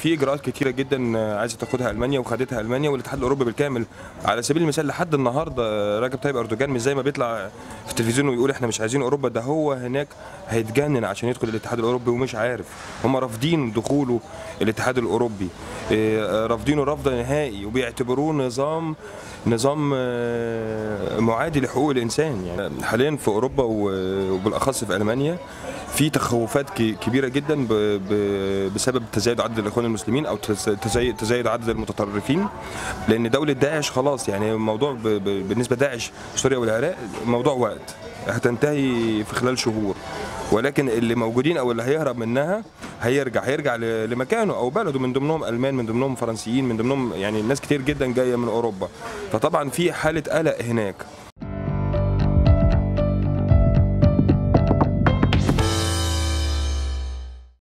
في اجراءات كتيره جدا عايزه تاخدها المانيا وخدتها المانيا والاتحاد الاوروبي بالكامل على سبيل المثال لحد النهارده رجب طيب اردوغان مش زي ما بيطلع في التلفزيون ويقول احنا مش عايزين اوروبا ده هو هناك هيتجنن عشان يدخل الاتحاد الاوروبي ومش عارف هم رافضين دخوله الاتحاد الاوروبي إيه، رافضينه رفض نهائي وبيعتبروه نظام نظام آه، معادي لحقوق الانسان يعني حاليا في اوروبا و- وبالاخص في المانيا في تخوفات ك- كبيره جدا ب- ب- بسبب تزايد عدد الاخوان المسلمين او تز- تزايد تزايد عدد المتطرفين لان دوله داعش خلاص يعني الموضوع ب- ب- بالنسبه لداعش سوريا والعراق موضوع وقت هتنتهي في خلال شهور ولكن اللي موجودين او اللي هيهرب منها هيرجع هيرجع ل- لمكانه او بلده من ضمنهم المان من ضمنهم فرنسيين من ضمنهم يعني ناس كتير جدا جايه من اوروبا فطبعا في حاله قلق هناك